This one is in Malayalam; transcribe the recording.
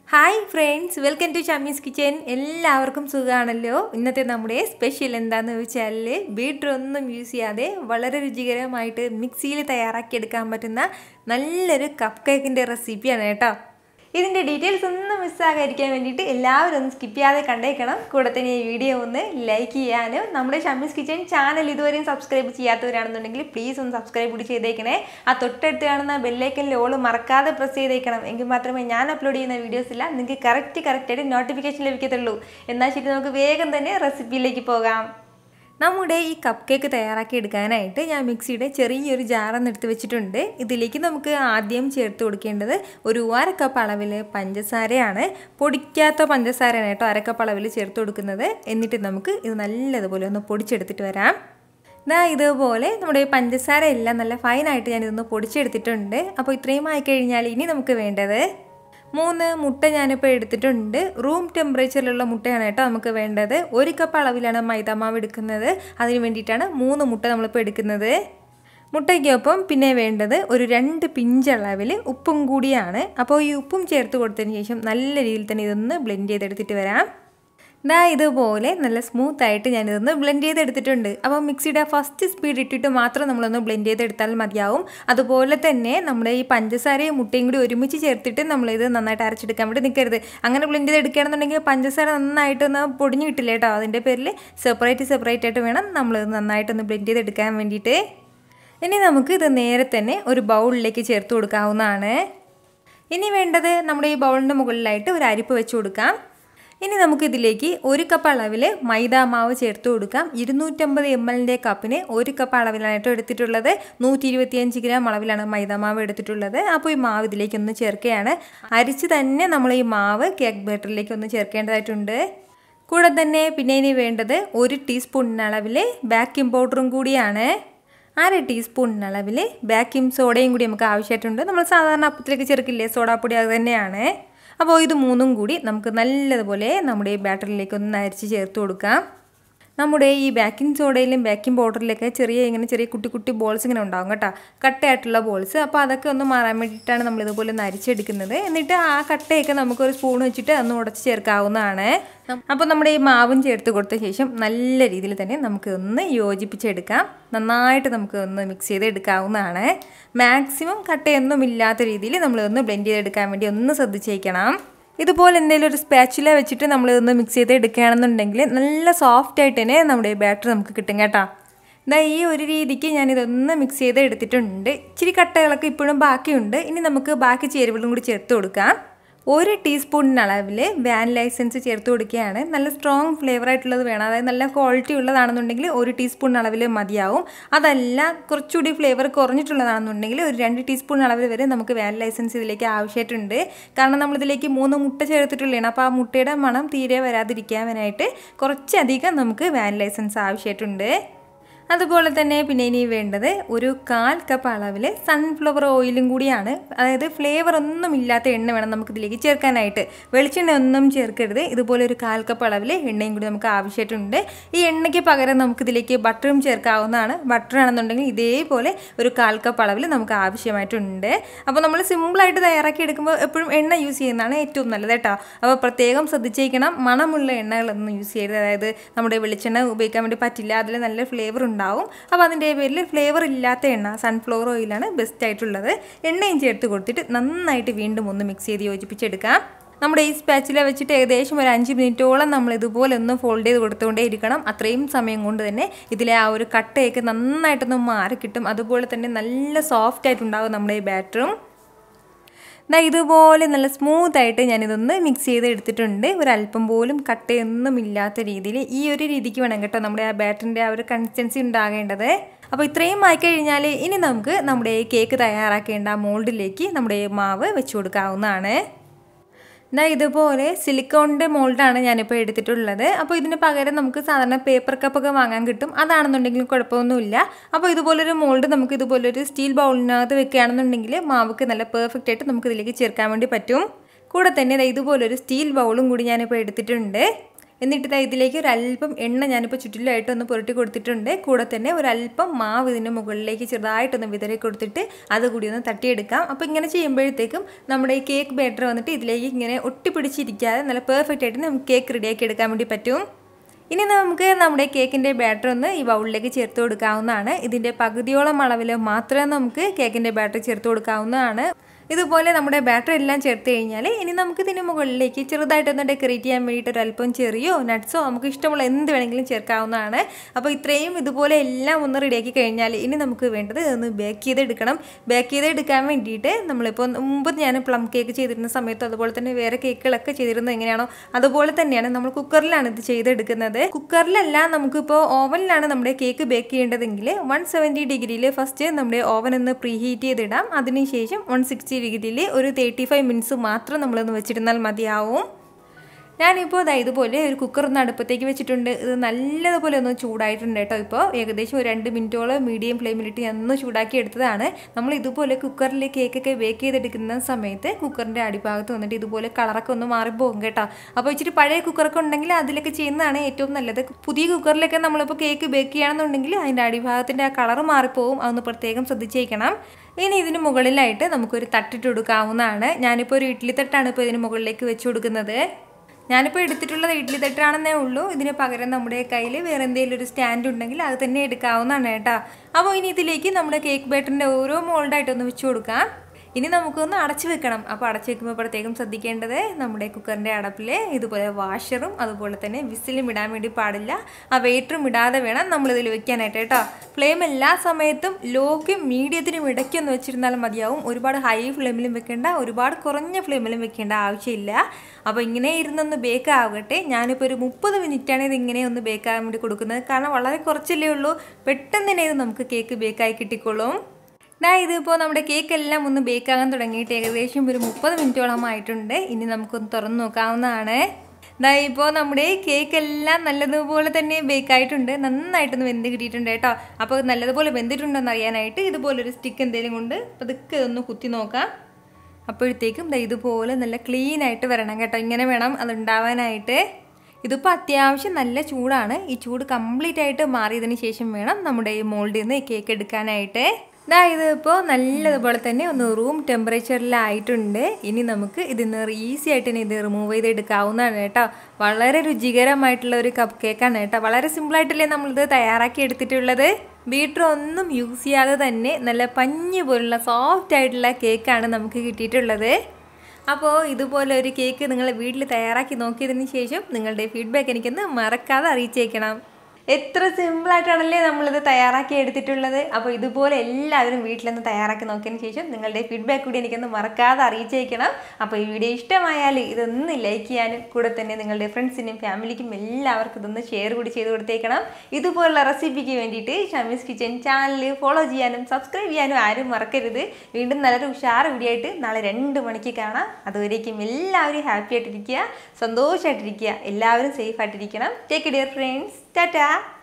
hi friends welcome to Shami's kitchen എല്ലാവർക്കും സുഖമാണല്ലോ ഇന്നത്തെ നമ്മുടെ സ്പെഷ്യൽ എന്താണെന്ന് വെച്ചാൽ ബീറ്റർ ഒന്നും യൂസ് ചെയ്യാതെ വളരെ രുചികരമായിട്ട് മിക്സിയിൽ തയ്യാറാക്കിയെടുക്കാൻ പറ്റുന്ന നല്ലൊരു കപ്പ് കേക്കിൻ്റെ റെസിപ്പിയാണ് കേട്ടോ ഇതിൻ്റെ ഡീറ്റെയിൽസ് ഒന്നും മിസ്സാകാതിരിക്കാൻ വേണ്ടിയിട്ട് എല്ലാവരും ഒന്ന് സ്കിപ്പ് ചെയ്യാതെ കണ്ടേക്കണം കൂടെ തന്നെ ഈ വീഡിയോ ഒന്ന് ലൈക്ക് ചെയ്യാനും നമ്മുടെ ഷമീസ് കിച്ചൻ ചാനൽ ഇതുവരെയും സബ്സ്ക്രൈബ് ചെയ്യാത്തവരാണെന്നുണ്ടെങ്കിൽ പ്ലീസ് ഒന്ന് സബ്സ്ക്രൈബ് കൂടി ചെയ്തേക്കണേ ആ തൊട്ടടുത്ത് കാണുന്ന ബെല്ലൈക്കനിൽ ഓള് മറക്കാതെ പ്രസ് ചെയ്തേക്കണം എങ്കിൽ മാത്രമേ ഞാൻ അപ്ലോഡ് ചെയ്യുന്ന വീഡിയോസ് ഇല്ല നിങ്ങൾക്ക് കറക്റ്റ് കറക്റ്റായിട്ട് നോട്ടിഫിക്കേഷൻ ലഭിക്കത്തുള്ളൂ എന്നാൽ ശരി നമുക്ക് വേഗം തന്നെ റെസിപ്പിയിലേക്ക് പോകാം നമ്മുടെ ഈ കപ്പ് കേക്ക് തയ്യാറാക്കി എടുക്കാനായിട്ട് ഞാൻ മിക്സിയുടെ ചെറിയൊരു ജാറൊന്ന് എടുത്ത് വെച്ചിട്ടുണ്ട് ഇതിലേക്ക് നമുക്ക് ആദ്യം ചേർത്ത് കൊടുക്കേണ്ടത് ഒരു അര കപ്പ് അളവിൽ പഞ്ചസാരയാണ് പൊടിക്കാത്ത പഞ്ചസാരയാണ് കേട്ടോ അര കപ്പ് അളവിൽ ചേർത്ത് കൊടുക്കുന്നത് എന്നിട്ട് നമുക്ക് ഇത് നല്ലതുപോലെ ഒന്ന് പൊടിച്ചെടുത്തിട്ട് വരാം ഇതാ ഇതുപോലെ നമ്മുടെ പഞ്ചസാര എല്ലാം നല്ല ഫൈനായിട്ട് ഞാനിതൊന്ന് പൊടിച്ചെടുത്തിട്ടുണ്ട് അപ്പോൾ ഇത്രയും ആയിക്കഴിഞ്ഞാൽ ഇനി നമുക്ക് വേണ്ടത് മൂന്ന് മുട്ട ഞാനിപ്പോൾ എടുത്തിട്ടുണ്ട് റൂം ടെമ്പറേച്ചറിലുള്ള മുട്ടയാണ് കേട്ടോ നമുക്ക് വേണ്ടത് ഒരു കപ്പ് അളവിലാണ് മൈദാമാവ് എടുക്കുന്നത് അതിന് വേണ്ടിയിട്ടാണ് മൂന്ന് മുട്ട നമ്മളിപ്പോൾ എടുക്കുന്നത് മുട്ടയ്ക്കൊപ്പം പിന്നെ വേണ്ടത് ഒരു രണ്ട് പിഞ്ചളവിൽ ഉപ്പും കൂടിയാണ് അപ്പോൾ ഈ ഉപ്പും ചേർത്ത് കൊടുത്തതിന് ശേഷം നല്ല രീതിയിൽ തന്നെ ഇതൊന്ന് ബ്ലെൻഡ് ചെയ്തെടുത്തിട്ട് വരാം ദാ ഇതുപോലെ നല്ല സ്മൂത്ത് ആയിട്ട് ഞാനിതൊന്ന് ബ്ലെൻഡ് ചെയ്തെടുത്തിട്ടുണ്ട് അപ്പോൾ മിക്സിയുടെ ഫസ്റ്റ് സ്പീഡ് ഇട്ടിട്ട് മാത്രം നമ്മളൊന്ന് ബ്ലെൻഡ് ചെയ്തെടുത്താൽ മതിയാവും അതുപോലെ തന്നെ നമ്മുടെ ഈ പഞ്ചസാരയും മുട്ടയും കൂടി ഒരുമിച്ച് ചേർത്തിട്ട് നമ്മളിത് നന്നായിട്ട് അരച്ചെടുക്കാൻ വേണ്ടി നിൽക്കരുത് അങ്ങനെ ബ്ലെൻഡ് ചെയ്തെടുക്കുകയാണെന്നുണ്ടെങ്കിൽ പഞ്ചസാര നന്നായിട്ടൊന്ന് പൊടിഞ്ഞു കിട്ടില്ല കേട്ടോ അതിൻ്റെ പേരിൽ സെപ്പറേറ്റ് സെപ്പറേറ്റ് ആയിട്ട് വേണം നമ്മളിത് നന്നായിട്ടൊന്ന് ബ്ലെൻഡ് ചെയ്തെടുക്കാൻ വേണ്ടിയിട്ട് ഇനി നമുക്ക് ഇത് നേരെ തന്നെ ഒരു ബൗളിലേക്ക് ചേർത്ത് കൊടുക്കാവുന്നതാണ് ഇനി വേണ്ടത് നമ്മുടെ ഈ ബൗളിൻ്റെ മുകളിലായിട്ട് ഒരു അരിപ്പ് വെച്ച് കൊടുക്കാം ഇനി നമുക്കിതിലേക്ക് ഒരു കപ്പ് അളവിൽ മൈദാ മാവ് ചേർത്ത് കൊടുക്കാം ഇരുന്നൂറ്റമ്പത് എം എല്ലിൻ്റെ കപ്പിന് ഒരു കപ്പ് അളവിലായിട്ട് എടുത്തിട്ടുള്ളത് നൂറ്റി ഇരുപത്തിയഞ്ച് ഗ്രാം അളവിലാണ് മൈദാ മാവ് എടുത്തിട്ടുള്ളത് അപ്പോൾ ഈ മാവ് ഇതിലേക്ക് ഒന്ന് ചേർക്കുകയാണ് അരിച്ച് തന്നെ നമ്മൾ ഈ മാവ് കേക്ക് ബാറ്ററിലേക്ക് ഒന്ന് ചേർക്കേണ്ടതായിട്ടുണ്ട് കൂടെ തന്നെ പിന്നെ ഇനി വേണ്ടത് ഒരു ടീസ്പൂൺ അളവിൽ ബേക്കിംഗ് പൗഡറും കൂടിയാണ് അര ടീസ്പൂൺ അളവിൽ ബേക്കിംഗ് സോഡയും കൂടി നമുക്ക് ആവശ്യമായിട്ടുണ്ട് നമ്മൾ സാധാരണ അപ്പത്തിലേക്ക് ചേർക്കില്ലേ സോഡാപ്പൊടി അത് തന്നെയാണ് അപ്പോൾ ഇത് മൂന്നും കൂടി നമുക്ക് നല്ലതുപോലെ നമ്മുടെ ഈ ബാറ്ററിലേക്ക് ഒന്ന് അരിച്ച് ചേർത്ത് കൊടുക്കാം നമ്മുടെ ഈ ബേക്കിംഗ് സോഡയിലും ബേക്കിംഗ് പൗഡറിലൊക്കെ ചെറിയ ഇങ്ങനെ ചെറിയ കുട്ടി കുട്ടി ബോൾസ് ഇങ്ങനെ ഉണ്ടാകും കേട്ടോ കട്ടയായിട്ടുള്ള ബോൾസ് അപ്പോൾ അതൊക്കെ ഒന്ന് മാറാൻ വേണ്ടിയിട്ടാണ് നമ്മൾ ഇതുപോലെ ഒന്ന് അരിച്ചെടുക്കുന്നത് എന്നിട്ട് ആ കട്ടയൊക്കെ നമുക്കൊരു സ്പൂൺ വെച്ചിട്ട് ഒന്ന് ഉടച്ച് ചേർക്കാവുന്നതാണ് അപ്പോൾ നമ്മുടെ ഈ മാവും ചേർത്ത് കൊടുത്ത ശേഷം നല്ല രീതിയിൽ തന്നെ നമുക്ക് ഒന്ന് യോജിപ്പിച്ചെടുക്കാം നന്നായിട്ട് നമുക്ക് ഒന്ന് മിക്സ് ചെയ്ത് എടുക്കാവുന്നതാണ് മാക്സിമം കട്ടയൊന്നും ഇല്ലാത്ത രീതിയിൽ നമ്മളൊന്ന് ബ്ലെൻഡ് ചെയ്തെടുക്കാൻ വേണ്ടി ഒന്ന് ശ്രദ്ധിച്ചേക്കണം ഇതുപോലെ എന്തെങ്കിലും ഒരു സ്പാച്ചുല വെച്ചിട്ട് നമ്മൾ ഇതൊന്ന് മിക്സ് ചെയ്ത് എടുക്കുകയാണെന്നുണ്ടെങ്കിൽ നല്ല സോഫ്റ്റ് ആയിട്ട് തന്നെ നമ്മുടെ ബാറ്റർ നമുക്ക് കിട്ടും കേട്ടോ ഇതാ ഈ ഒരു രീതിക്ക് ഞാനിതൊന്ന് മിക്സ് ചെയ്ത് എടുത്തിട്ടുണ്ട് ഇച്ചിരി കട്ടകളൊക്കെ ഇപ്പോഴും ബാക്കിയുണ്ട് ഇനി നമുക്ക് ബാക്കി ചേരുവകളും കൂടി ചേർത്ത് കൊടുക്കാം ഒരു ടീസ്പൂണിന് അളവിൽ വാനില എസൻസ് ചേർത്ത് കൊടുക്കുകയാണ് നല്ല സ്ട്രോങ് ഫ്ലേവർ ആയിട്ടുള്ളത് വേണം അതായത് നല്ല ക്വാളിറ്റി ഉള്ളതാണെന്നുണ്ടെങ്കിൽ ഒരു ടീസ്പൂൺ അളവിൽ മതിയാവും അതല്ല കുറച്ചുകൂടി ഫ്ലേവർ കുറഞ്ഞിട്ടുള്ളതാണെന്നുണ്ടെങ്കിൽ ഒരു രണ്ട് ടീസ്പൂൺ അളവിൽ വരെ നമുക്ക് വാനില എസൻസ് ഇതിലേക്ക് ആവശ്യമായിട്ടുണ്ട് കാരണം നമ്മളിതിലേക്ക് മൂന്ന് മുട്ട ചേർത്തിട്ടുള്ളതാണ് അപ്പോൾ ആ മുട്ടയുടെ മണം തീരെ വരാതിരിക്കാനായിട്ട് കുറച്ചധികം നമുക്ക് വാനില എസൻസ് ആവശ്യമായിട്ടുണ്ട് അതുപോലെ തന്നെ പിന്നെ ഇനി വേണ്ടത് ഒരു കാൽ കപ്പ് അളവിൽ സൺഫ്ലവർ ഓയിലും കൂടിയാണ് അതായത് ഫ്ലേവർ ഒന്നും ഇല്ലാത്ത എണ്ണ വേണം നമുക്ക് ഇതിലേക്ക് ചേർക്കാനായിട്ട് വെളിച്ചെണ്ണ ഒന്നും ചേർക്കരുത് ഇതുപോലെ ഒരു കാൽ കപ്പ് അളവിൽ എണ്ണയും കൂടി നമുക്ക് ആവശ്യമായിട്ടുണ്ട് ഈ എണ്ണയ്ക്ക് പകരം നമുക്ക് ഇതിലേക്ക് ബട്ടറും ചേർക്കാവുന്നതാണ് ബട്ടർ ആണെന്നുണ്ടെങ്കിൽ ഇതേപോലെ ഒരു കാൽ കപ്പ് അളവിൽ നമുക്ക് ആവശ്യമായിട്ടുണ്ട് അപ്പോൾ നമ്മൾ സിമ്പിളായിട്ട് തയ്യാറാക്കി എടുക്കുമ്പോൾ എപ്പോഴും എണ്ണ യൂസ് ചെയ്യുന്നതാണ് ഏറ്റവും നല്ലത് കേട്ടോ അപ്പോൾ പ്രത്യേകം ശ്രദ്ധിച്ചേക്കണം മണമുള്ള എണ്ണകളൊന്നും യൂസ് ചെയ്യരുത് അതായത് നമ്മുടെ വെളിച്ചെണ്ണ ഉപയോഗിക്കാൻ വേണ്ടി പറ്റില്ല അതിൽ നല്ല ഫ്ലേവർ ഉണ്ട് ഉണ്ടാവും അപ്പോൾ അതിൻ്റെ പേരിൽ ഫ്ലേവർ ഇല്ലാത്ത എണ്ണ സൺഫ്ലവർ ഓയിലാണ് ബെസ്റ്റ് ആയിട്ടുള്ളത് എണ്ണയും ചേർത്ത് കൊടുത്തിട്ട് നന്നായിട്ട് വീണ്ടും ഒന്ന് മിക്സ് ചെയ്ത് യോജിപ്പിച്ചെടുക്കാം നമ്മുടെ ഈ സ്പാച്ചില വെച്ചിട്ട് ഏകദേശം ഒരു അഞ്ച് മിനിറ്റോളം നമ്മൾ ഇതുപോലെ ഒന്ന് ഫോൾഡ് ചെയ്ത് കൊടുത്തുകൊണ്ടേ ഇരിക്കണം അത്രയും സമയം കൊണ്ട് തന്നെ ഇതിലെ ആ ഒരു കട്ടയൊക്കെ നന്നായിട്ടൊന്ന് മാറി കിട്ടും അതുപോലെ തന്നെ നല്ല സോഫ്റ്റ് ആയിട്ടുണ്ടാകും നമ്മുടെ ഈ ബാറ്ററും ദാ ഇതുപോലെ നല്ല സ്മൂത്ത് ആയിട്ട് ഞാനിതൊന്ന് മിക്സ് ചെയ്ത് എടുത്തിട്ടുണ്ട് ഒരല്പം പോലും കട്ടയൊന്നും ഇല്ലാത്ത രീതിയിൽ ഈ ഒരു രീതിക്ക് വേണം കേട്ടോ നമ്മുടെ ആ ബാറ്ററിൻ്റെ ആ ഒരു കൺസിസ്റ്റൻസി ഉണ്ടാകേണ്ടത് അപ്പോൾ ഇത്രയും ആയിക്കഴിഞ്ഞാൽ ഇനി നമുക്ക് നമ്മുടെ കേക്ക് തയ്യാറാക്കേണ്ട മോൾഡിലേക്ക് നമ്മുടെ മാവ് വെച്ച് കൊടുക്കാവുന്നതാണ് ഇതാ ഇതുപോലെ സിലിക്കോണിൻ്റെ മോൾഡാണ് ഞാനിപ്പോൾ എടുത്തിട്ടുള്ളത് അപ്പോൾ ഇതിന് പകരം നമുക്ക് സാധാരണ പേപ്പർ കപ്പൊക്കെ വാങ്ങാൻ കിട്ടും അതാണെന്നുണ്ടെങ്കിൽ കുഴപ്പമൊന്നുമില്ല അപ്പോൾ ഇതുപോലൊരു മോൾഡ് നമുക്ക് ഇതുപോലൊരു സ്റ്റീൽ ബൗളിനകത്ത് വെക്കുകയാണെന്നുണ്ടെങ്കിൽ മാവക്ക് നല്ല പെർഫെക്റ്റ് ആയിട്ട് നമുക്ക് ഇതിലേക്ക് ചേർക്കാൻ വേണ്ടി പറ്റും കൂടെ തന്നെ ഇതുപോലൊരു സ്റ്റീൽ ബൗളും കൂടി ഞാനിപ്പോൾ എടുത്തിട്ടുണ്ട് എന്നിട്ട് ഇതാ ഇതിലേക്ക് ഒരല്പം എണ്ണ ഞാനിപ്പോൾ ചുറ്റിലായിട്ട് ഒന്ന് പുരട്ടി കൊടുത്തിട്ടുണ്ട് കൂടെ തന്നെ ഒരല്പം മാവ് ഇതിൻ്റെ മുകളിലേക്ക് ചെറുതായിട്ടൊന്ന് വിതറി കൊടുത്തിട്ട് അതുകൂടി ഒന്ന് തട്ടിയെടുക്കാം അപ്പോൾ ഇങ്ങനെ ചെയ്യുമ്പോഴത്തേക്കും നമ്മുടെ ഈ കേക്ക് ബാറ്റർ വന്നിട്ട് ഇതിലേക്ക് ഇങ്ങനെ ഒട്ടിപ്പിടിച്ചിരിക്കാതെ നല്ല പെർഫെക്റ്റ് ആയിട്ട് നമുക്ക് കേക്ക് റെഡിയാക്കി എടുക്കാൻ വേണ്ടി പറ്റും ഇനി നമുക്ക് നമ്മുടെ കേക്കിൻ്റെ ബാറ്റർ ഒന്ന് ഈ ബൗളിലേക്ക് ചേർത്ത് കൊടുക്കാവുന്നതാണ് ഇതിൻ്റെ പകുതിയോളം അളവിൽ മാത്രമേ നമുക്ക് കേക്കിൻ്റെ ബാറ്റർ ചേർത്ത് കൊടുക്കാവുന്നതാണ് ഇതുപോലെ നമ്മുടെ ബാറ്റർ എല്ലാം ചേർത്ത് കഴിഞ്ഞാൽ ഇനി നമുക്ക് ഇതിന് മുകളിലേക്ക് ചെറുതായിട്ടൊന്ന് ഡെക്കറേറ്റ് ചെയ്യാൻ വേണ്ടിയിട്ട് ഒരു അല്പം ചെറിയോ നട്ട്സോ നമുക്ക് ഇഷ്ടമുള്ള എന്ത് വേണമെങ്കിലും ചേർക്കാവുന്നതാണ് അപ്പോൾ ഇത്രയും ഇതുപോലെ എല്ലാം ഒന്ന് റെഡിയാക്കി കഴിഞ്ഞാൽ ഇനി നമുക്ക് വേണ്ടത് ഒന്ന് ബേക്ക് ചെയ്തെടുക്കണം ബേക്ക് ചെയ്തെടുക്കാൻ വേണ്ടിയിട്ട് നമ്മളിപ്പോൾ മുമ്പ് ഞാൻ പ്ലം കേക്ക് ചെയ്തിരുന്ന സമയത്ത് അതുപോലെ തന്നെ വേറെ കേക്കുകളൊക്കെ ചെയ്തിരുന്നത് എങ്ങനെയാണോ അതുപോലെ തന്നെയാണ് നമ്മൾ കുക്കറിലാണ് ഇത് ചെയ്തെടുക്കുന്നത് കുക്കറിലല്ല നമുക്കിപ്പോൾ ഓവനിലാണ് നമ്മുടെ കേക്ക് ബേക്ക് ചെയ്യേണ്ടതെങ്കിൽ വൺ സെവൻറ്റി ഡിഗ്രിയിൽ ഫസ്റ്റ് നമ്മുടെ ഓവൻ ഒന്ന് പ്രീ ഹീറ്റ് ചെയ്തിടാം അതിനുശേഷം വൺ സിക്സ്റ്റി ഡിഗ്രിയിൽ ഒരു തേർട്ടി ഫൈവ് മിനിറ്റ്സ് മാത്രം നമ്മളൊന്ന് വെച്ചിരുന്നാൽ മതിയാവും ഞാനിപ്പോൾ ഇതാ ഇതുപോലെ ഒരു കുക്കർ ഒന്ന് അടുപ്പത്തേക്ക് വെച്ചിട്ടുണ്ട് ഇത് നല്ലതുപോലെ ഒന്ന് ചൂടായിട്ടുണ്ട് കേട്ടോ ഇപ്പോൾ ഏകദേശം ഒരു രണ്ട് മിനിറ്റോളം മീഡിയം ഫ്ലെയിമിലിട്ട് ഞാൻ ഒന്ന് ചൂടാക്കി എടുത്തതാണ് നമ്മൾ ഇതുപോലെ കുക്കറിൽ കേക്കൊക്കെ ബേക്ക് ചെയ്തെടുക്കുന്ന സമയത്ത് കുക്കറിൻ്റെ അടിഭാഗത്ത് വന്നിട്ട് ഇതുപോലെ കളറൊക്കെ ഒന്ന് മാറിപ്പോകും കേട്ടോ അപ്പോൾ ഇച്ചിരി പഴയ കുക്കറൊക്കെ ഉണ്ടെങ്കിൽ അതിലൊക്കെ ചെയ്യുന്നതാണ് ഏറ്റവും നല്ലത് പുതിയ കുക്കറിലൊക്കെ നമ്മളിപ്പോൾ കേക്ക് ബേക്ക് ചെയ്യണമെന്നുണ്ടെങ്കിൽ അതിൻ്റെ അടിഭാഗത്തിൻ്റെ ആ കളർ മാറിപ്പോവും അതൊന്ന് പ്രത്യേകം ശ്രദ്ധിച്ചേക്കണം ഇനി ഇതിന് മുകളിലായിട്ട് നമുക്കൊരു തട്ടിട്ട് കൊടുക്കാവുന്നതാണ് ഞാനിപ്പോൾ ഒരു ഇഡ്ഡലി തട്ടാണ് ഇപ്പോൾ ഇതിന് മുകളിലേക്ക് വെച്ച് കൊടുക്കുന്നത് ഞാനിപ്പോൾ എടുത്തിട്ടുള്ളത് ഇഡ്ഡലി തട്ടാണെന്നേ ഉള്ളൂ ഇതിന് പകരം നമ്മുടെ കയ്യിൽ വേറെ എന്തെങ്കിലും ഒരു സ്റ്റാൻഡ് ഉണ്ടെങ്കിൽ അത് തന്നെ എടുക്കാവുന്നതാണ് കേട്ടോ അപ്പോൾ ഇനി ഇതിലേക്ക് നമ്മുടെ കേക്ക് ബാറ്ററിൻ്റെ ഓരോ മോൾഡായിട്ടൊന്ന് വെച്ച് കൊടുക്കാം ഇനി നമുക്കൊന്ന് അടച്ചു വെക്കണം അപ്പോൾ അടച്ചു വെക്കുമ്പോൾ പ്രത്യേകം ശ്രദ്ധിക്കേണ്ടത് നമ്മുടെ കുക്കറിൻ്റെ അടപ്പിൽ ഇതുപോലെ വാഷറും അതുപോലെ തന്നെ വിസിലും ഇടാൻ വേണ്ടി പാടില്ല ആ വെയിറ്ററും ഇടാതെ വേണം നമ്മളിതിൽ വെക്കാനായിട്ട് കേട്ടോ ഫ്ലെയിം എല്ലാ സമയത്തും ലോക്കും മീഡിയത്തിനും ഇടയ്ക്കൊന്ന് വെച്ചിരുന്നാൽ മതിയാവും ഒരുപാട് ഹൈ ഫ്ലെയിമിലും വെക്കേണ്ട ഒരുപാട് കുറഞ്ഞ ഫ്ലെയിമിലും വെക്കേണ്ട ആവശ്യമില്ല അപ്പോൾ ഇങ്ങനെ ഇരുന്നൊന്ന് ബേക്ക് ആകട്ടെ ഞാനിപ്പോൾ ഒരു മുപ്പത് മിനിറ്റാണ് ഇത് ഇങ്ങനെ ഒന്ന് ബേക്ക് ആകാൻ വേണ്ടി കൊടുക്കുന്നത് കാരണം വളരെ കുറച്ചല്ലേ ഉള്ളൂ പെട്ടെന്ന് തന്നെ ഇത് നമുക്ക് കേക്ക് ബേക്കായി കിട്ടിക്കോളും ദാ ഇതിപ്പോൾ നമ്മുടെ കേക്ക് എല്ലാം ഒന്ന് ബേക്ക് ആകാൻ തുടങ്ങിയിട്ട് ഏകദേശം ഒരു മുപ്പത് മിനിറ്റോളം ആയിട്ടുണ്ട് ഇനി നമുക്കൊന്ന് തുറന്ന് നോക്കാവുന്നതാണ് ദാ ഇപ്പോൾ നമ്മുടെ കേക്ക് എല്ലാം നല്ലതുപോലെ തന്നെ ബേക്ക് ആയിട്ടുണ്ട് നന്നായിട്ടൊന്ന് വെന്ത് കിട്ടിയിട്ടുണ്ട് കേട്ടോ അപ്പോൾ നല്ലതുപോലെ വെന്തിട്ടുണ്ടോയെന്ന് അറിയാനായിട്ട് ഇതുപോലൊരു സ്റ്റിക്ക് എന്തെങ്കിലും കൊണ്ട് പതുക്കെ ഒന്ന് കുത്തി നോക്കാം അപ്പോഴത്തേക്കും ദാ ഇതുപോലെ നല്ല ക്ലീൻ ആയിട്ട് വരണം കേട്ടോ ഇങ്ങനെ വേണം അത് ഉണ്ടാവാനായിട്ട് ഇതിപ്പോൾ അത്യാവശ്യം നല്ല ചൂടാണ് ഈ ചൂട് കംപ്ലീറ്റ് ആയിട്ട് മാറിയതിന് ശേഷം വേണം നമ്മുടെ ഈ മോൾഡിൽ നിന്ന് കേക്ക് എടുക്കാനായിട്ട് ഇതാ ഇതിപ്പോൾ നല്ലതുപോലെ തന്നെ ഒന്ന് റൂം ടെമ്പറേച്ചറിലായിട്ടുണ്ട് ഇനി നമുക്ക് ഇതിന്ന് ഈസി ആയിട്ട് തന്നെ ഇത് റിമൂവ് ചെയ്തെടുക്കാവുന്നതാണ് കേട്ടോ വളരെ രുചികരമായിട്ടുള്ള ഒരു കപ്പ് കേക്കാണ് കേട്ടോ വളരെ സിമ്പിളായിട്ടല്ലേ നമ്മളിത് തയ്യാറാക്കി എടുത്തിട്ടുള്ളത് ബീറ്റർ ഒന്നും യൂസ് ചെയ്യാതെ തന്നെ നല്ല പഞ്ഞ് പോലുള്ള സോഫ്റ്റ് ആയിട്ടുള്ള കേക്കാണ് നമുക്ക് കിട്ടിയിട്ടുള്ളത് അപ്പോൾ ഇതുപോലെ ഒരു കേക്ക് നിങ്ങൾ വീട്ടിൽ തയ്യാറാക്കി നോക്കിയതിന് ശേഷം നിങ്ങളുടെ ഫീഡ്ബാക്ക് എനിക്കൊന്ന് മറക്കാതെ അറിയിച്ചേക്കണം എത്ര സിമ്പിളായിട്ടാണല്ലേ നമ്മളിത് തയ്യാറാക്കി എടുത്തിട്ടുള്ളത് അപ്പോൾ ഇതുപോലെ എല്ലാവരും വീട്ടിലൊന്ന് തയ്യാറാക്കി നോക്കിയതിന് ശേഷം നിങ്ങളുടെ ഫീഡ്ബാക്ക് കൂടി എനിക്കൊന്ന് മറക്കാതെ അറിയിച്ചേക്കണം അപ്പോൾ ഈ വീഡിയോ ഇഷ്ടമായാൽ ഇതൊന്ന് ലൈക്ക് ചെയ്യാനും കൂടെ തന്നെ നിങ്ങളുടെ ഫ്രണ്ട്സിനും ഫാമിലിക്കും എല്ലാവർക്കും ഇതൊന്ന് ഷെയർ കൂടി ചെയ്ത് കൊടുത്തേക്കണം ഇതുപോലുള്ള റെസിപ്പിക്ക് വേണ്ടിയിട്ട് ഷമീസ് കിച്ചൻ ചാനൽ ഫോളോ ചെയ്യാനും സബ്സ്ക്രൈബ് ചെയ്യാനും ആരും മറക്കരുത് വീണ്ടും നല്ലൊരു ഉഷാർ വീഡിയോ ആയിട്ട് നാളെ രണ്ട് മണിക്ക് കാണാം അതുവരേക്കും എല്ലാവരും ഹാപ്പി ആയിട്ടിരിക്കുക സന്തോഷമായിട്ടിരിക്കുക എല്ലാവരും സേഫ് ആയിട്ടിരിക്കണം ടേക്ക് ഡിയർ ഫ്രണ്ട്സ് ടാറ്റാ